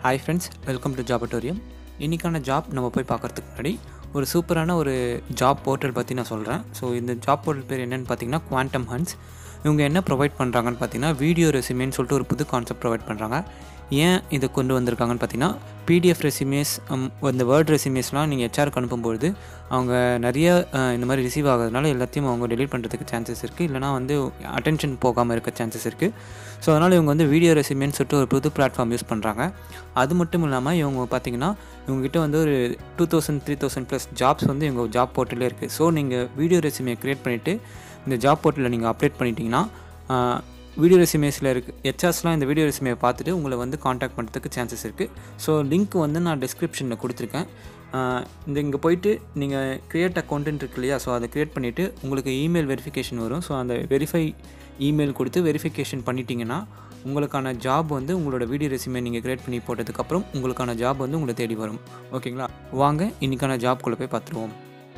hi friends welcome to ஜாபட்டோரியம் இன்றைக்கான job நம்ம போய் பார்க்குறதுக்கு முன்னாடி ஒரு சூப்பரான ஒரு ஜாப் போர்ட்டல் பற்றி நான் சொல்கிறேன் ஸோ இந்த ஜாப் போர்ட்டல் பேர் என்னென்னு பார்த்தீங்கன்னா குவாண்டம் ஹன்ஸ் இவங்க என்ன ப்ரொவைட் பண்ணுறாங்கன்னு பார்த்தீங்கன்னா வீடியோ ரெசிமேன்னு சொல்லிட்டு ஒரு புது கான்செப்ட் ப்ரொவைட் பண்ணுறாங்க ஏன் இதை கொண்டு வந்திருக்காங்கன்னு பார்த்தீங்கன்னா பிடிஎஃப் ரெசிமேஸ் இந்த வேர்ட் ரெசிமேஸ்லாம் நீங்கள் ஹெச்ஆருக்கு அனுப்பும்பொழுது அவங்க நிறைய அஹ், இந்த மாதிரி ரிசீவ் ஆகிறதுனால எல்லாத்தையும் அவங்க டெலீட் பண்ணுறதுக்கு சான்சஸ் இருக்குது இல்லைனா வந்து அட்டென்ஷன் போகாமல் இருக்க சான்சஸ் இருக்குது ஸோ அதனால் இவங்க வந்து வீடியோ ரெசிமேன்னு சொல்லிட்டு ஒரு புது பிளாட்ஃபார்ம் யூஸ் பண்ணுறாங்க அது மட்டும் இல்லாமல் இவங்க பார்த்தீங்கன்னா இவங்ககிட்ட வந்து ஒரு two thousand three thousand plus jobs வந்து இவங்க ஜாப் போர்ட்டலே இருக்குது ஸோ நீங்கள் வீடியோ ரெசிமே க்ரியேட் பண்ணிவிட்டு இந்த ஜாப் போர்ட்டலில் நீங்கள் அப்டேட் பண்ணிட்டீங்கன்னா வீடியோ ரெசிமேஸில் இருக்குது ஹெச்ஆர்ஸ்லாம் இந்த வீடியோ ரெசிமையை பார்த்துட்டு உங்களை வந்து காண்டாக்ட் பண்ணுறதுக்கு சான்சஸ் இருக்குது ஸோ லிங்க் வந்து நான் டிஸ்கிரிப்ஷனில் கொடுத்துருக்கேன் ஆஹ் இந்த இங்கே போயிட்டு நீங்கள் க்ரியேட் அக்கௌண்ட்டுன்னு இருக்கு இல்லையா ஸோ அதை க்ரியேட் பண்ணிவிட்டு உங்களுக்கு இமெயில் வெரிஃபிகேஷன் வரும் ஸோ அந்த வெரிஃபை இமெயில் கொடுத்து வெரிஃபிகேஷன் பண்ணிட்டீங்கன்னா உங்களுக்கான ஜாப் வந்து உங்களோட வீடியோ ரெசிமே நீங்கள் க்ரியேட் பண்ணி போட்டதுக்கப்புறம் உங்களுக்கான ஜாப் வந்து உங்களை தேடி வரும் ஓகேங்களா வாங்க இன்றைக்கான ஜாப்குள்ளே போய் பார்த்துருவோம்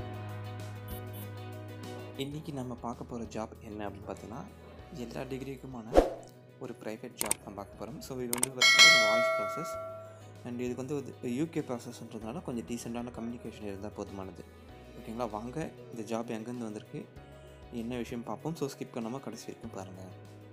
இன்றைக்கி நம்ம பார்க்க போகிற ஜாப் என்ன அப்படின்னு பார்த்தீங்கன்னா எல்லா டிகிரிக்குமான ஒரு ப்ரைவேட் ஜாப் தான் பார்க்க போகிறோம் ஸோ இது வந்து பார்த்தீங்கன்னா ஒரு வாய்ஸ் ப்ராசஸ் அண்ட் இதுக்கு வந்து ஒரு யூகே ப்ராசஸ்ன்றதுனால கொஞ்சம் டீசெண்டான கம்யூனிகேஷன் இருந்தால் போதுமானது ஓகேங்களா வாங்க இந்த ஜாப் எங்கேருந்து வந்திருக்கு என்ன விஷயம் பார்ப்போம் ஸோ ஸ்கிப் பண்ணாமல் கடைசி வரைக்கும் பாருங்கள்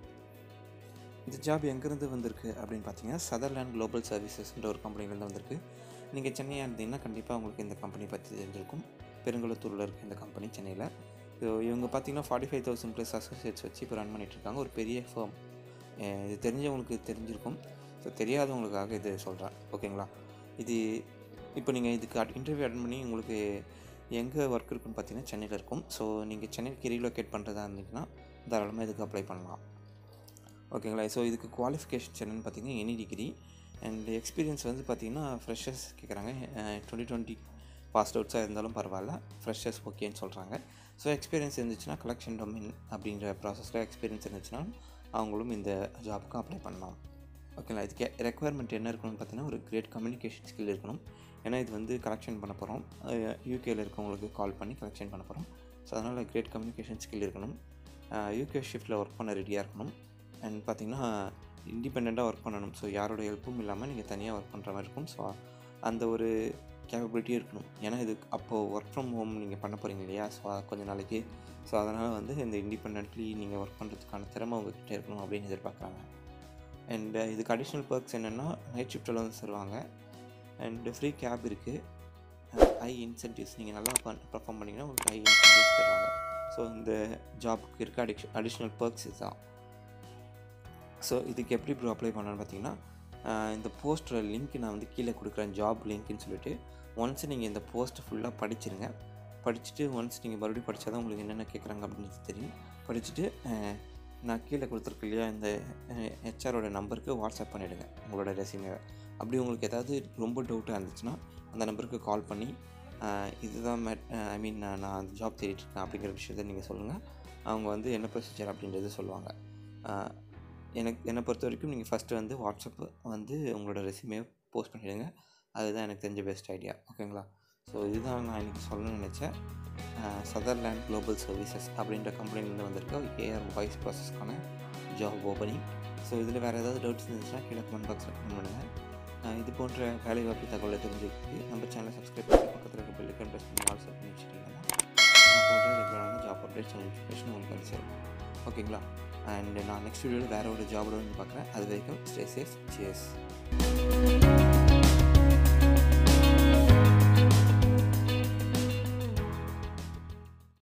இந்த ஜாப் எங்கேருந்து வந்திருக்கு அப்படின்னு பார்த்தீங்கன்னா சதர்லேண்ட் குளோபல் சர்வீசஸ்ன்ற ஒரு கம்பெனிலேருந்து வந்திருக்கு நீங்கள் சென்னையாக இருந்தீங்கன்னா கண்டிப்பாக உங்களுக்கு இந்த கம்பெனி பற்றி தெரிஞ்சிருக்கும் பெருங்குளத்தூரில் இருக்க இந்த கம்பெனி சென்னையில் ஸோ இவங்க பார்த்தீங்கன்னா forty five thousand plus associates வச்சு இப்போ ரன் பண்ணிகிட்ருக்காங்க ஒரு பெரிய ஃபேம் இது தெரிஞ்சவங்களுக்கு தெரிஞ்சிருக்கும் ஸோ தெரியாதவங்களுக்காக இது சொல்கிறேன் ஓகேங்களா இது இப்போ நீங்கள் இதுக்கு இன்டர்வியூ அட்டன் பண்ணி உங்களுக்கு எங்கே ஒர்க் இருக்குன்னு பார்த்தீங்கன்னா சென்னையில் இருக்கும் ஸோ நீங்கள் சென்னைக்கு ரீலோகேட் பண்ணுறதா இருந்தீங்கன்னா தாராளமாக இதுக்கு அப்ளை பண்ணலாம் ஓகேங்களா ஸோ இதுக்கு குவாலிஃபிகேஷன்ஸ் என்னென்னு பார்த்தீங்கன்னா எனி டிகிரி அண்ட் எக்ஸ்பீரியன்ஸ் வந்து பார்த்தீங்கன்னா ஃப்ரெஷர்ஸ் கேட்குறாங்க டுவெண்ட்டி டுவெண்ட்டி பாஸ் அவுட்ஸாக இருந்தாலும் பரவாயில்ல ஃப்ரெஷர்ஸ் ஓகேன்னு சொல்கிறாங்க ஸோ எக்ஸ்பீரியன்ஸ் இருந்துச்சுன்னா கலெக்ஷன் டொமைன் அப்படின்ற ப்ராசஸில் எக்ஸ்பீரியன்ஸ் இருந்துச்சுன்னா அவங்களும் இந்த ஜாபுக்கு அப்ளை பண்ணலாம் ஓகேங்களா இதுக்கு ரெக்குவயர்மெண்ட் என்ன இருக்கணும்னு பார்த்தீங்கன்னா ஒரு கிரேட் கம்யூனிகேஷன் ஸ்கில் இருக்கணும் ஏன்னா இது வந்து கலெக்ஷன் பண்ண போகிறோம் யூகேயில் இருக்கவங்களுக்கு கால் பண்ணி கலெக்ஷன் பண்ண போகிறோம் ஸோ அதனால் கிரேட் கம்யூனிகேஷன் ஸ்கில் இருக்கணும் யூகே ஷிஃப்ட்டில் ஒர்க் பண்ண ரெடியாக இருக்கணும் அண்ட் பார்த்தீங்கன்னா இண்டிபெண்ட்டாக ஒர்க் பண்ணணும் ஸோ யாரோட ஹெல்ப்பும் இல்லாமல் நீங்கள் தனியாக ஒர்க் பண்ணுற மாதிரி இருக்கும் ஸோ அந்த ஒரு கேப்பபிலிட்டியும் இருக்கணும் ஏன்னா இது அப்போது ஒர்க் ஃப்ரம் ஹோம் நீங்கள் பண்ண போகிறீங்க இல்லையா ஸோ கொஞ்ச நாளைக்கு ஸோ அதனால் வந்து இந்த இண்டிபெண்ட்லி நீங்கள் ஒர்க் பண்ணுறதுக்கான திறமை உங்ககிட்ட இருக்கணும் அப்படின்னு எதிர்பார்க்குறாங்க அண்ட் இதுக்கு அடிஷ்னல் ஒர்க்ஸ் என்னென்னா நைட் ஷிஃப்ட்டில் வந்து தருவாங்க அண்டு ஃப்ரீ கேப் இருக்குது ஹை இன்சென்டிவ்ஸ் நீங்கள் நல்லா பர்ஃபார்ம் பண்ணிங்கன்னா உங்களுக்கு ஹை இன்சென்டிவ்ஸ் தருவாங்க ஸோ இந்த ஜாபுக்கு இருக்க அடிஷ் அடிஷ்னல் ஒர்க்ஸ் இதுதான் ஸோ இதுக்கு எப்படி ப்ரோ அப்ளை பண்ணலான்னு பார்த்தீங்கன்னா ஆஹ் இந்த போஸ்டர் லிங்க் நான் வந்து கீழே கொடுக்குறேன் ஜாப் லிங்க்னு சொல்லிட்டு ஒன்ஸ் நீங்கள் இந்த போஸ்ட்டை ஃபுல்லாக படிச்சிருங்க படிச்சுட்டு ஒன்ஸ் நீங்கள் மறுபடியும் படித்தா தான் உங்களுக்கு என்னென்ன கேட்குறாங்க அப்படின்றது தெரியும் படிச்சுட்டு ஆஹ் நான் கீழே கொடுத்துருக்கு இல்லையா இந்த ஹெச்ஆரோட நம்பருக்கு வாட்ஸ்அப் பண்ணிவிடுங்க உங்களோட ரெசியூமேவை அப்படி உங்களுக்கு ஏதாவது ரொம்ப டவுட்டாக இருந்துச்சுன்னா அந்த நம்பருக்கு கால் பண்ணி ஆஹ் இதுதான் மேட் ஐ மீன் நான் நான் ஜாப் தேடிட்டுருக்கேன் அப்படிங்கிற விஷயத்த நீங்கள் சொல்லுங்கள் அவங்க வந்து என்ன ப்ரொசீஜர் அப்படின்றது சொல்லுவாங்க ஆஹ் எனக்கு என்னை பொறுத்த வரைக்கும் நீங்கள் ஃபஸ்ட்டு வந்து வாட்ஸ்அப் வந்து உங்களோட ரெசியூமே போஸ்ட் பண்ணிவிடுங்க அதுதான் எனக்கு தெரிஞ்ச பெஸ்ட் ஐடியா ஓகேங்களா ஸோ இதுதான் நான் இன்றைக்கி சொல்லணும்னு நினச்சேன் சதர்லேண்ட் குளோபல் சர்வீசஸ் அப்படின்ற கம்பெனிலேருந்து வந்திருக்க ஏஆர் வாய்ஸ் ப்ராசஸ்க்கான ஜாப் ஓப்பனிங் ஸோ இதில் வேறு ஏதாவது டவுட்ஸ் இருந்துச்சுன்னா கீழே கமெண்ட் பாக்ஸில் கமெண்ட் பண்ணுங்கள் ஆஹ் இது போன்ற வேலை வாய்ப்பு தகவலை தெரிஞ்சுக்கிட்டு நம்ம சேனலை சப்ஸ்கிரைப் பண்ணி பக்கத்தில் இருக்க பெல்லுக்கன் ப்ரெஸ் பண்ணி ஆல் செட் பண்ணி வச்சுக்கிட்டிங்கன்னா நான் போன்ற ரெகுலரான ஜாப் அப்டேட்ஸ் அண்ட் இன்ஃபர்மேஷன் உங்களுக்கு வந்து சேரும் ஓகேங்களா அண்ட் நான் நெக்ஸ்ட் வீடியோவில் வேறு ஒரு ஜாபோட வந்து பார்க்குறேன் அது வரைக்கும் ஸ்டே சேஃப் சியர்ஸ்